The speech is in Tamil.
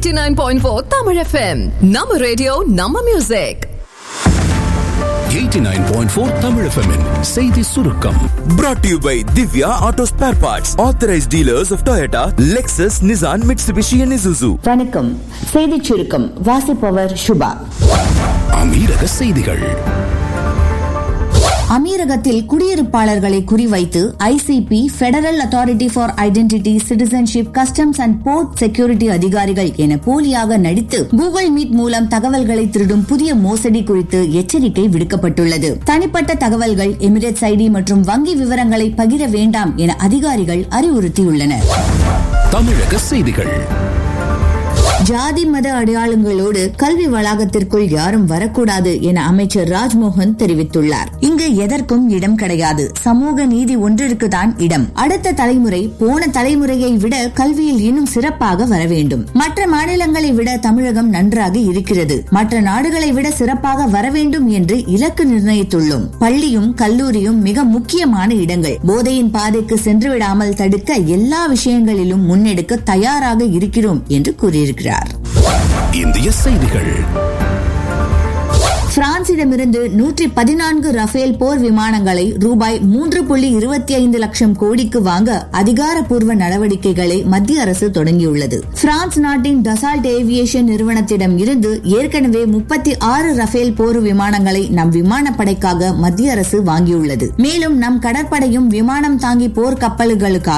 89.4 Tamil FM. நம்ம ரேடியோ நம்ம மியூசிக் 89.4 Tamil FM -இன் செய்தி சுருக்கம் Brought to you by Divya Auto Spare Parts, authorized dealers of Toyota, Lexus, Nissan, Mitsubishi, and Isuzu. வணக்கம் செய்திச் சுருக்கம் வாசிப்பவர் சுபா அமீரக செய்திகள் அமீரகத்தில் குடியிருப்பாளர்களை குறிவைத்து ICP Federal Authority for Identity Citizenship Customs and Port Security அதிகாரிகள் என போலியாக நடித்து கூகுள் மீட் மூலம் தகவல்களை திருடும் புதிய மோசடி குறித்து எச்சரிக்கை விடுக்கப்பட்டுள்ளது தனிப்பட்ட தகவல்கள் எமிரேட்ஸ் ஐடி மற்றும் வங்கி விவரங்களை பகிர வேண்டாம் என அதிகாரிகள் அறிவுறுத்தியுள்ளனர் தமிழக செய்திகள் ஜாதி மத அடையாளங்களோடு கல்வி வளாகத்திற்குள் யாரும் வரக்கூடாது என அமைச்சர் ராஜ்மோகன் தெரிவித்துள்ளார் இங்கு எதற்கும் இடம் கிடையாது சமூக நீதி ஒன்றிற்குதான் இடம் அடுத்த தலைமுறை போன தலைமுறையை விட கல்வியில் இன்னும் சிறப்பாக வர வேண்டும் மற்ற மாநிலங்களை விட தமிழகம் நன்றாக இருக்கிறது மற்ற நாடுகளை விட சிறப்பாக வர வேண்டும் என்று இலக்கு நிர்ணயித்துள்ளோம் பள்ளியும் கல்லூரியும் மிக முக்கியமான இடங்கள் போதையின் பாதைக்கு சென்றுவிடாமல் தடுக்க எல்லா விஷயங்களிலும் முன்னெடுக்க தயாராக இருக்கிறோம் என்று கூறியிருக்கிறார் இந்திய செய்திகள் பிரான்சிடமிருந்து நூற்றி பதினான்கு ரஃபேல் போர் விமானங்களை ரூபாய் மூன்று புள்ளி இருபத்தி ஐந்து லட்சம் கோடிக்கு வாங்க அதிகாரப்பூர்வ நடவடிக்கைகளை மத்திய அரசு தொடங்கியுள்ளது பிரான்ஸ் நாட்டின் டசால்ட் ஏவியேஷன் நிறுவனத்திடம் இருந்து ஏற்கனவே முப்பத்தி ஆறு ரஃபேல் போர் விமானங்களை நம் விமானப்படைக்காக மத்திய அரசு வாங்கியுள்ளது மேலும் நம் கடற்படையும் விமானம் தாங்கி போர் கப்பல்களுக்காக